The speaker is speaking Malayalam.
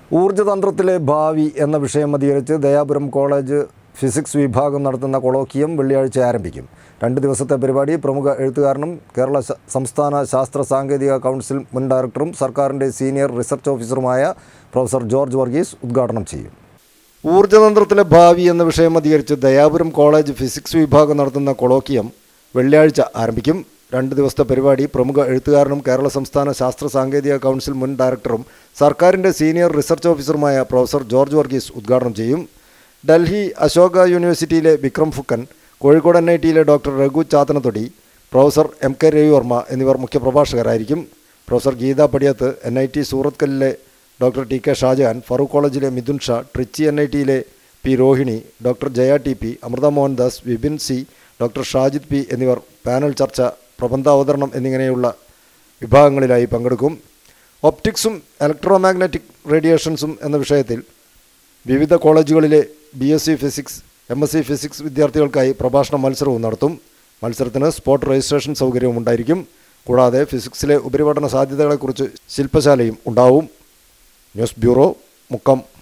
ഊർജ്ജതന്ത്രത്തിലെ ഭാവി എന്ന വിഷയം അധികരിച്ച് ദയാപുരം കോളേജ് ഫിസിക്സ് വിഭാഗം നടത്തുന്ന കൊളോക്കിയം വെള്ളിയാഴ്ച ആരംഭിക്കും രണ്ട് ദിവസത്തെ പരിപാടി പ്രമുഖ എഴുത്തുകാരനും കേരള ശ- സംസ്ഥാന ശാസ്ത്ര സാങ്കേതിക കൗൺസിൽ മുൻ ഡയറക്ടറും സർക്കാരിൻ്റെ സീനിയർ റിസർച്ച് ഓഫീസറുമായ പ്രൊഫസർ ജോർജ് വർഗീസ് ഉദ്ഘാടനം ചെയ്യും ഊർജ്ജതന്ത്രത്തിലെ ഭാവി എന്ന വിഷയം അധികരിച്ച് ദയാപുരം കോളേജ് ഫിസിക്സ് വിഭാഗം നടത്തുന്ന കൊളോക്കിയം വെള്ളിയാഴ്ച ആരംഭിക്കും രണ്ട് ദിവസത്തെ പരിപാടി പ്രമുഖ എഴുത്തുകാരനും കേരള സംസ്ഥാന ശാസ്ത്ര സാങ്കേതിക കൗൺസിൽ മുൻ ഡയറക്ടറും സർക്കാരിൻ്റെ സീനിയർ റിസർച്ച് ഓഫീസറുമായ പ്രൊഫസർ ജോർജ് വർഗീസ് ഉദ്ഘാടനം ചെയ്യും ഡൽഹി അശോക യൂണിവേഴ്സിറ്റിയിലെ വിക്രം ഫുക്കൻ കോഴിക്കോട് എൻ ഐ ടിയിലെ doctor Raghu Chathanathodi professor M K Ravivarma എന്നിവർ മുഖ്യപ്രഭാഷകരായിരിക്കും professor Geetha Padiyath N I T സൂറത്കല്ലിലെ doctor T K Shajahan Farook കോളേജിലെ മിഥുൻ ഷാ ട്രിച്ചി എൻ ഐ ടിയിലെ P Rohini doctor Jaya T P Amritha Mohandas Vipin C doctor Shajid P എന്നിവർ പാനൽ ചർച്ച പ്രബന്ധാവതരണം എന്നിങ്ങനെയുള്ള വിഭാഗങ്ങളിലായി പങ്കെടുക്കും ഒപ്റ്റിക്സും ഇലക്ട്രോമാഗ്നറ്റിക് റേഡിയേഷൻസും എന്ന വിഷയത്തിൽ വിവിധ കോളേജുകളിലെ B S C physics M S C physics വിദ്യാർത്ഥികൾക്കായി പ്രഭാഷണ മത്സരവും നടത്തും മത്സരത്തിന് സ്പോട്ട് രജിസ്ട്രേഷൻ സൗകര്യവും ഉണ്ടായിരിക്കും കൂടാതെ ഫിസിക്സിലെ ഉപരിപഠന സാധ്യതകളെക്കുറിച്ച് ശില്പശാലയും ഉണ്ടാവും ന്യൂസ് ബ്യൂറോ മുക്കം